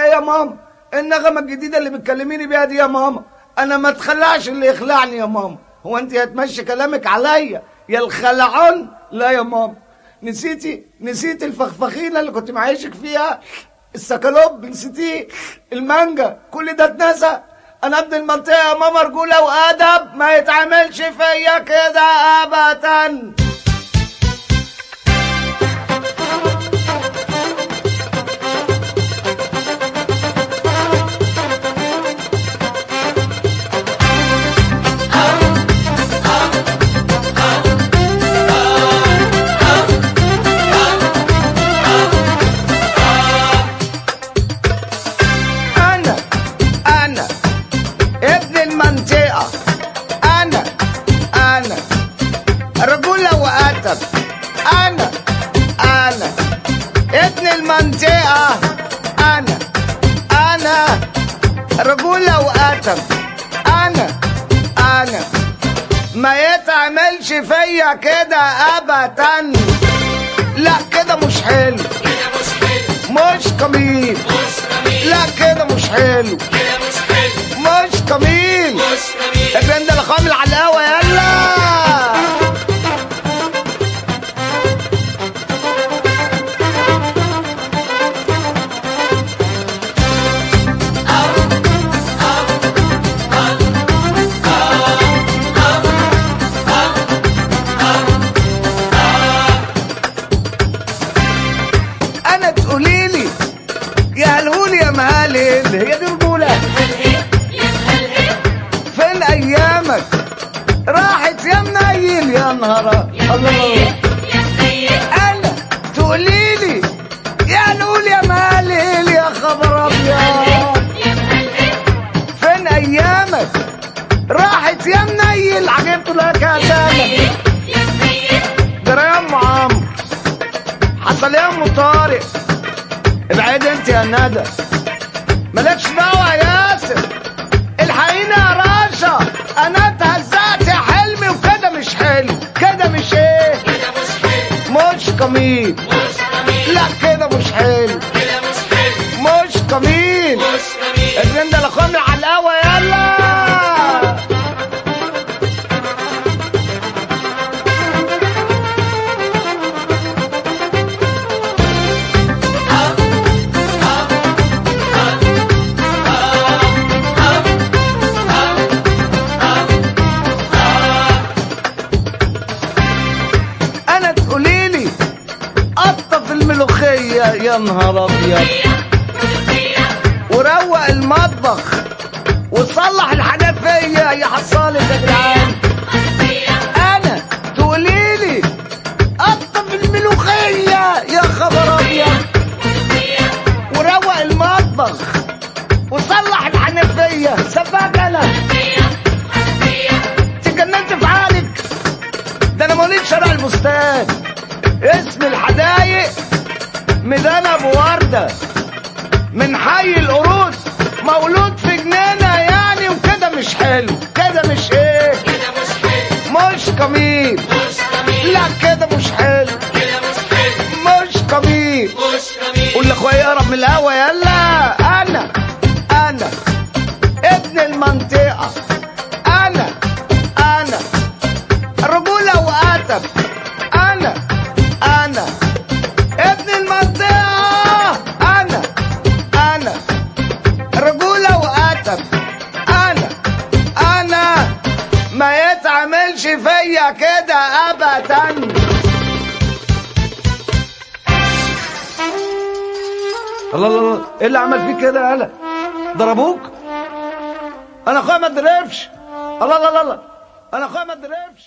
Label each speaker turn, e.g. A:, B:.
A: يا ماما النغمة الجديدة اللي بتكلميني بيها دي يا ماما انا ما تخلعش اللي يخلعني يا ماما هو انت هتمشي كلامك عليا يا الخلعون لا يا ماما نسيتي نسيتي الفخفخينة اللي كنت معيشك فيها السكالوب نسيتيه المانجا كل ده اتنسى انا ابن المنطقة يا ماما رجولة وادب ما يتعملش فيا كده ابدا انا انا ابن المنطقة انا انا رجولة وادب انا انا ابن المنطقة انا انا رجولة وادب انا انا ما يتعملش فيا كده ابدا لا كده مش حلو
B: كده مش حلو
A: مش جميل
B: مش جميل
A: لا كده مش حلو
B: كده مش حلو
A: مش جميل
B: مش جميل
A: البند الخامل على القهوة يلا انا تقولي لي يا هلهولي يا مهلل هي دي رجولة فين ايامك راحت يا منيل يا نهار الله انا تقولي لي يا نقول يا مهلل يا خبر ابيض فين ايامك راحت يا منيل عجبت لك يا سالم جرى يا ام عمرو حصل يا ام طارق ابعد انت يا ندى مالكش دعوه يا ياسر الحقيني يا راشا انا اتهزقت يا حلمي وكده مش حلو كده مش ايه
B: كده مش حلو
A: مش جميل
B: مش جميل
A: لا كده مش حلو
B: كده مش حلو
A: مش جميل
B: مش جميل
A: الرند الاخواني على القهوه يلا انا تقولي لي قطف الملوخيه يا نهار ابيض وروق المطبخ وصلح الحنفيه يا حصالة يا جدعان انا تقولي لي قطف الملوخيه يا خبر ابيض وروق المطبخ وصلح الحنفيه سباك انا تجننت في حالك ده انا مواليد شارع البستان اسم الحدايق ميدان ابو ورده من حي القرود مولود في جنينه يعني وكده مش حلو كده مش ايه
B: كده مش حلو
A: مش جميل
B: مش جميل
A: لا كده مش حلو
B: كده مش حلو
A: مش جميل
B: مش جميل
A: قول لاخويا يهرب من القهوه يلا انا انا ابن المنطقه انا انا رجوله وادب انا انا ابن المنطقه انا انا رجوله وادب انا انا ما يتعملش فيا كده ابدا الله الله الله ايه اللي عمل فيك كده يالا ضربوك انا اخويا ما اتضربش الله الله الله الله. انا اخويا ما اتضربش